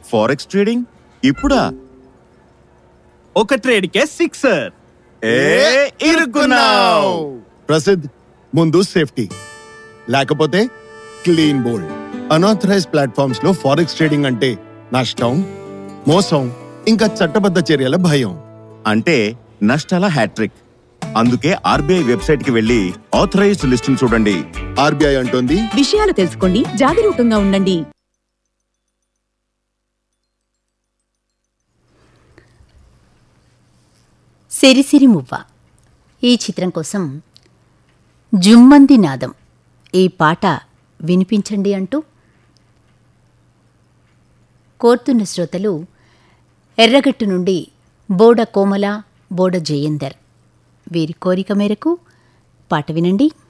forex trading ఇప్పుడా ఒక ట్రేడ్కే sixer ఏ ఇరుక్కున్నావ్ ప్రసిద్ధ్ ముందు సేఫ్టీ లేకపోతే క్లీన్ బోల్డ్ అనాథరైజ్ ప్లాట్ఫామ్స్ లో ఫారెక్స్ ట్రేడింగ్ అంటే నష్టం మోసం ఇంకా చట్టబద్ధ చర్యల భయం అంటే నష్టాల హ్యాట్రిక్ అందుకే ఆర్బీఐ వెబ్సైట్ కి వెళ్ళి ఆథరైజ్డ్ లిస్ట్ చూడండి ఆర్బీఐ అంటోంది విషయాలు తెలుసుకోండి జాగరూకంగా ఉండండి సిరిసిరి మువ్వ ఈ చిత్రం కోసం జుమ్మంది నాదం ఈ పాట వినిపించండి అంటూ కోరుతున్న శ్రోతలు ఎర్రగట్టు నుండి బోడ కోమల బోడ జయేందర్ వీరి కోరిక మేరకు పాట వినండి